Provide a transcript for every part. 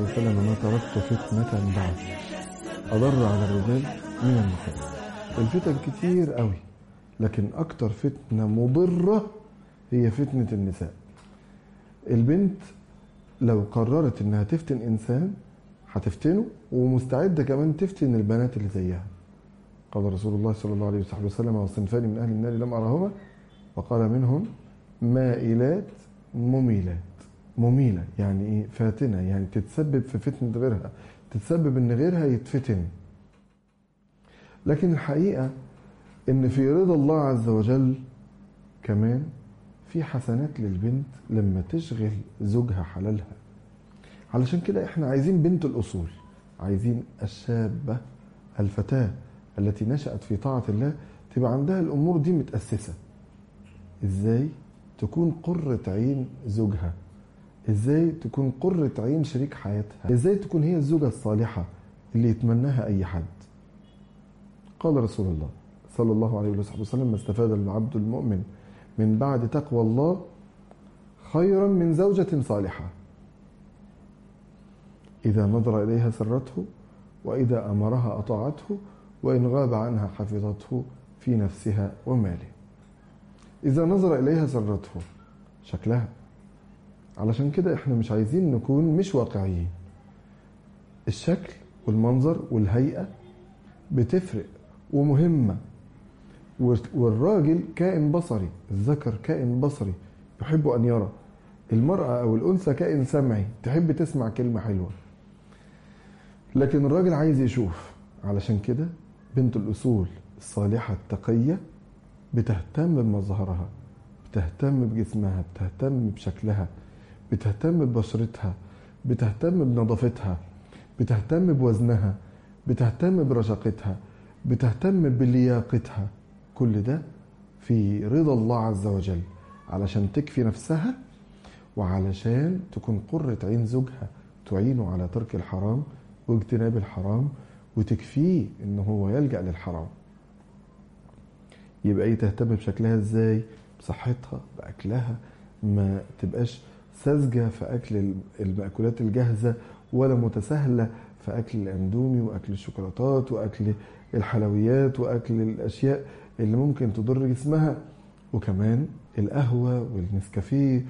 عليه وسلم ما تركت فتنة بعد أضر على الرجال من النساء الفتن كتير قوي لكن أكتر فتنة مضرة هي فتنة النساء البنت لو قررت إنها تفتن إنسان هتفتنه ومستعدة كمان تفتن البنات اللي زيها قال رسول الله صلى الله عليه وصحبه وسلم وصنفان من أهل النار لم أرهما وقال منهم مائلات مميلات مميلة يعني إيه فاتنة يعني تتسبب في فتنة غيرها تتسبب إن غيرها يتفتن لكن الحقيقة إن في رضا الله عز وجل كمان في حسنات للبنت لما تشغل زوجها حلالها علشان كده احنا عايزين بنت الأصول عايزين الشابة الفتاة التي نشأت في طاعة الله تبقى عندها الأمور دي متأسسة ازاي تكون قرة عين زوجها ازاي تكون قرة عين شريك حياتها ازاي تكون هي الزوجة الصالحة اللي يتمناها اي حد قال رسول الله صلى الله عليه وسلم ما استفاد العبد المؤمن من بعد تقوى الله خيرا من زوجة صالحة إذا نظر إليها سرته وإذا أمرها أطاعته وإن غاب عنها حفظته في نفسها وماله إذا نظر إليها سرته شكلها علشان كده إحنا مش عايزين نكون مش واقعيين الشكل والمنظر والهيئة بتفرق ومهمة والراجل كائن بصري الذكر كائن بصري يحب أن يرى المرأة أو الأنثى كائن سمعي تحب تسمع كلمة حلوة لكن الراجل عايز يشوف علشان كده بنت الأصول الصالحة التقية بتهتم بمظهرها بتهتم بجسمها بتهتم بشكلها بتهتم ببشرتها بتهتم بنظافتها بتهتم بوزنها بتهتم برشاقتها بتهتم بلياقتها كل ده في رضا الله عز وجل علشان تكفي نفسها وعلشان تكون قرة عين زوجها تعينه على ترك الحرام واجتناب الحرام وتكفيه ان هو يلجأ للحرام يبقى ايه تهتم بشكلها ازاي بصحتها باكلها ما تبقاش ساذجة في اكل المأكولات الجاهزة ولا متساهلة في اكل الاندومي واكل الشوكولاتات واكل الحلويات واكل الاشياء اللي ممكن تضر جسمها وكمان القهوة والنسكافيه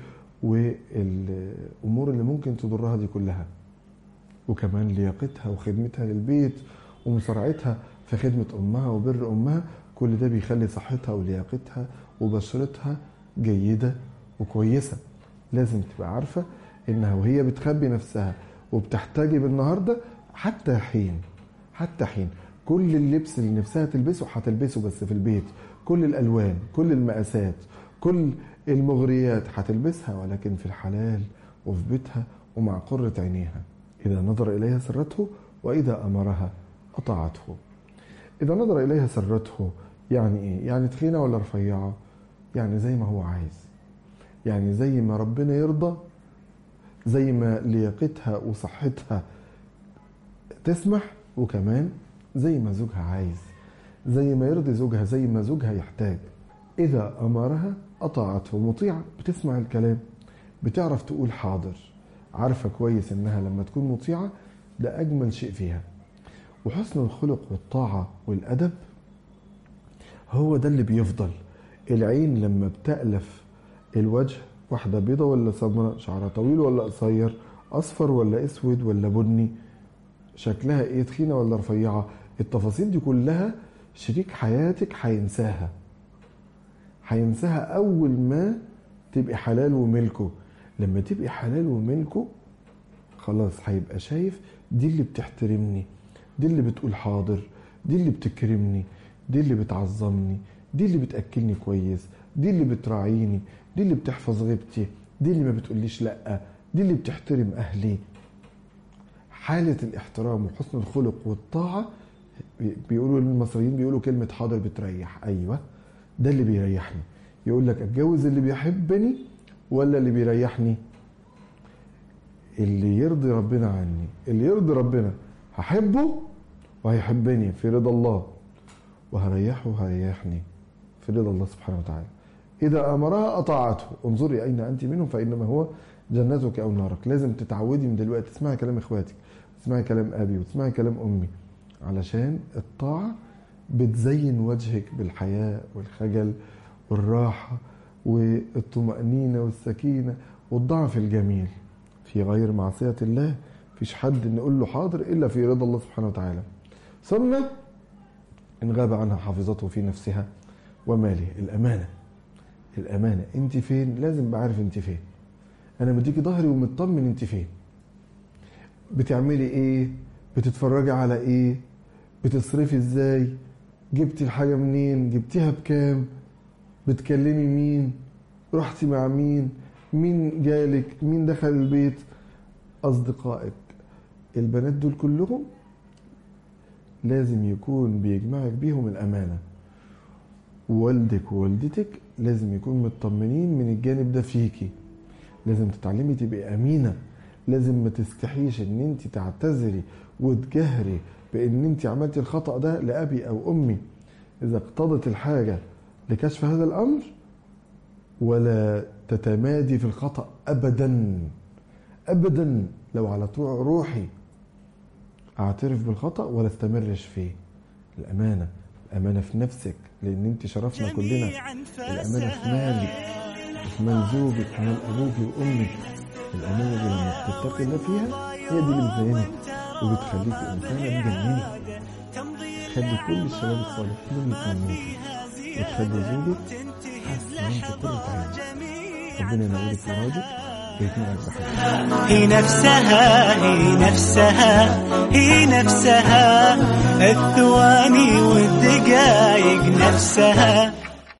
والامور اللي ممكن تضرها دي كلها وكمان لياقتها وخدمتها للبيت ومسارعتها في خدمة أمها وبر أمها كل ده بيخلي صحتها ولياقتها وبشرتها جيدة وكويسة لازم تبقى عارفة إنها وهي بتخبي نفسها وبتحتجب النهاردة حتى حين حتى حين كل اللبس اللي نفسها تلبسه هتلبسه بس في البيت كل الألوان كل المقاسات كل المغريات هتلبسها ولكن في الحلال وفي بيتها ومع قرة عينيها إذا نظر إليها سرته وإذا أمرها أطاعته إذا نظر إليها سرته يعني إيه؟ يعني تخينة ولا رفيعة؟ يعني زي ما هو عايز يعني زي ما ربنا يرضى زي ما لياقتها وصحتها تسمح وكمان زي ما زوجها عايز زي ما يرضي زوجها زي ما زوجها يحتاج إذا أمرها أطاعته مطيعة بتسمع الكلام بتعرف تقول حاضر عارفة كويس إنها لما تكون مطيعة ده أجمل شيء فيها وحسن الخلق والطاعة والأدب هو ده اللي بيفضل العين لما بتألف الوجه واحدة بيضة ولا سمراء شعرها طويل ولا قصير أصفر ولا أسود ولا بني شكلها إيه تخينة ولا رفيعة التفاصيل دي كلها شريك حياتك هينساها هينساها أول ما تبقي حلال وملكه لما تبقي حلال وملكه خلاص هيبقى شايف دي اللي بتحترمني دي اللي بتقول حاضر دي اللي بتكرمني دي اللي بتعظمني دي اللي بتأكلني كويس دي اللي بتراعيني دي اللي بتحفظ غيبتي دي اللي ما بتقوليش لأ دي اللي بتحترم أهلي حالة الاحترام وحسن الخلق والطاعة بيقولوا المصريين بيقولوا كلمة حاضر بتريح أيوة ده اللي بيريحني يقول لك اتجوز اللي بيحبني ولا اللي بيريحني اللي يرضي ربنا عني اللي يرضي ربنا هحبه وهيحبني في رضا الله وهريحه وهريحني في رضا الله سبحانه وتعالى إذا أمرها أطاعته انظري أين أنت منهم فإنما هو جنتك او نارك لازم تتعودي من دلوقتي تسمعي كلام اخواتك تسمعي كلام ابي وتسمعي كلام امي علشان الطاعه بتزين وجهك بالحياء والخجل والراحه والطمانينه والسكينه والضعف الجميل في غير معصيه الله مفيش حد نقول له حاضر الا في رضا الله سبحانه وتعالى ثم ان غاب عنها حافظته في نفسها وماله الامانه الامانه انت فين لازم بعرف انت فين انا مديكي ظهري ومطمن انت فين بتعملي ايه بتتفرجي على ايه بتصرفي ازاي جبتي الحاجه منين جبتيها بكام بتكلمي مين رحتي مع مين مين جالك مين دخل البيت اصدقائك البنات دول كلهم لازم يكون بيجمعك بيهم الامانه والدك ووالدتك لازم يكونوا مطمنين من الجانب ده فيكي لازم تتعلمي تبقي امينه لازم ما تستحيش ان انت تعتذري وتجهري بان انت عملتي الخطا ده لابي او امي اذا اقتضت الحاجه لكشف هذا الامر ولا تتمادي في الخطا ابدا ابدا لو على طول روحي اعترف بالخطا ولا استمرش فيه الامانه الامانه في نفسك لان انت شرفنا كلنا الامانه في مالك في مال زوجك في مال ابوك وامك الامانه دي لما بتتقي الله فيها هي دي اللي بتزينك وبتخليك انسانه مجننه تخلي كل الشباب الصالحين يتمنوك وتخلي زوجك حاسس ان انت قرة عين ربنا ينورك مرادك ويجمعك بحبك هي نفسها هي نفسها هي نفسها الثواني والدقايق نفسها